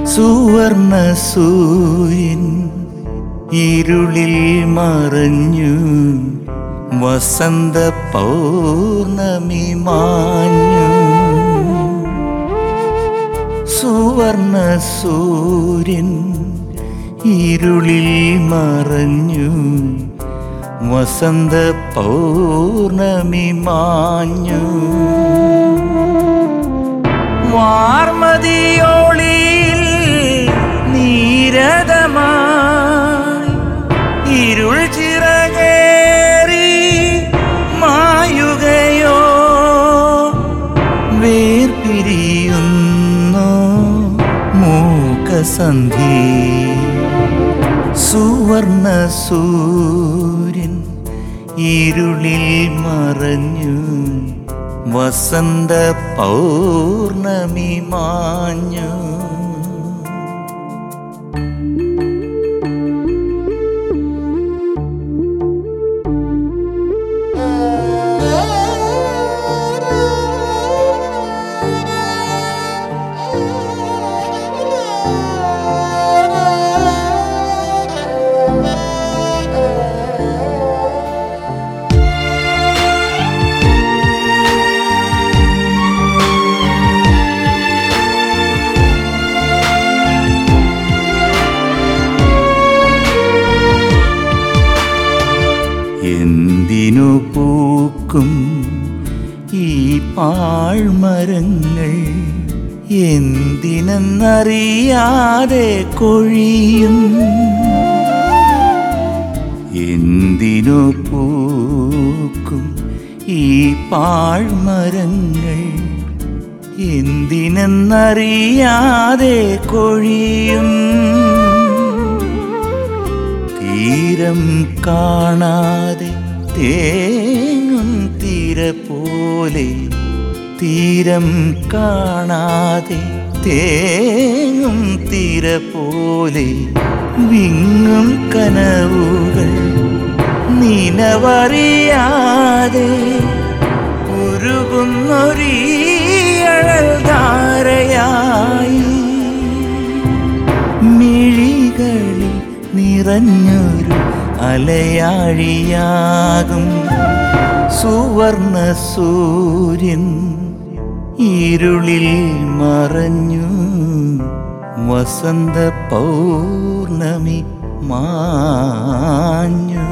സുവർണ സൂര്യൻ ഇരുളിൽ മറഞ്ഞു വസന്ത പൗർണമി മാഞ്ഞു സുവർണ സൂര്യൻ ഇരുളിൽ മറഞ്ഞു വസന്ത പൗർണമി മാഞ്ഞു വാർമതിയോളിൽ നീരതമായി ഇരുൾ ചിറകേറി മായുകയോ വേർപിരിയുന്നു മൂകസന്ധി സുവർണ സൂര്യൻ ഇരുളിൽ മറഞ്ഞു വസന്ത പൗർണമി മാഞ്ഞു എന്തിനു പൂക്കും ഈ പാഴ്മരങ്ങൾ എന്തിനെന്നറിയാതെ കൊഴിയും എന്തിനു പൂക്കും ഈ പാഴ്മരങ്ങൾ എന്തിനെന്നറിയാതെ കൊഴിയും തീരം കാണാതെ തേങ്ങും തീര പോലെ തീരം കാണാതെ തേങ്ങും തീര പോലെ വിങ്ങും കനവുകൾ നിനവറിയാതെ ഉരുകുന്നൊരീഴൽധാരയായി മിഴികളിൽ നിറഞ്ഞൊരു അലയാഴിയാകും സുവർണ സൂര്യൻ ഇരുളിൽ മറഞ്ഞു വസന്ത പൗർണമി മാഞ്ഞു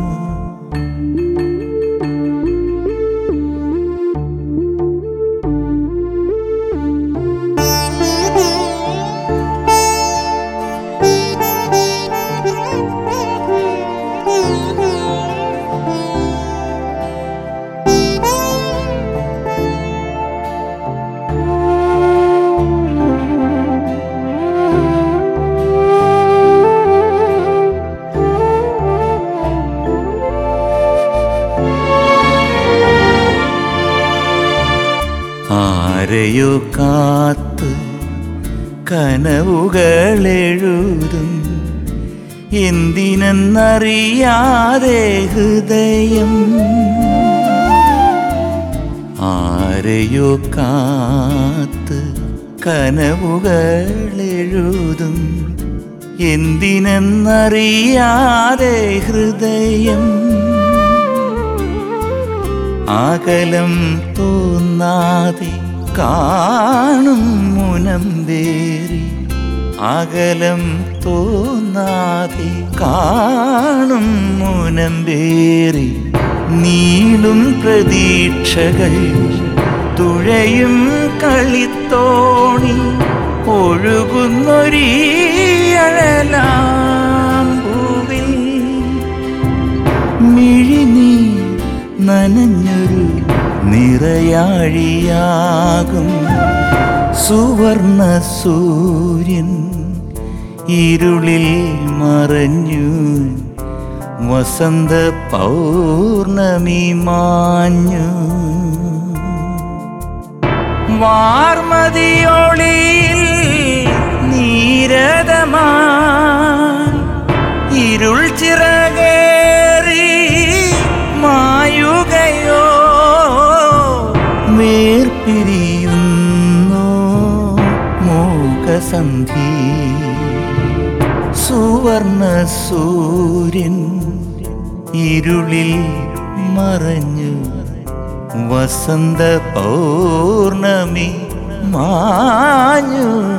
ആരെയോ കാത്ത് കനവുകളെഴുതും എന്തിനെന്നറിയാതെ ഹൃദയം ആരെയോ കാത്ത് കനവുകളെഴുതും എന്തിനെന്നറിയാതെ ഹൃദയം അകലം തോന്നാതെ കാണും മുനം വേറി അകലം തോന്നാതെ കാണും മുനം വേറി നീളും പ്രതീക്ഷകൾ തുഴയും കളിത്തോണി ഒഴുകുന്നൊരീഴലാം ഭൂവിൽ മിഴിനീർ നനഞ്ഞൊരു നിറയാഴിയാകും സുവർണ സൂര്യൻ ഇരുളിൽ മറഞ്ഞു വസന്ത പൗർണമി മാഞ്ഞു വാർമതിയോളിൽ നീരതമായി ഇരുൾ ചിറകേറി മായുകയോ വേർപിരിയുന്നു മൂകസന്ധി സന്ധ്യ സുവർണ സൂര്യൻ ഇരുളിൽ മറഞ്ഞു വസന്ത പൗർണമി മാഞ്ഞു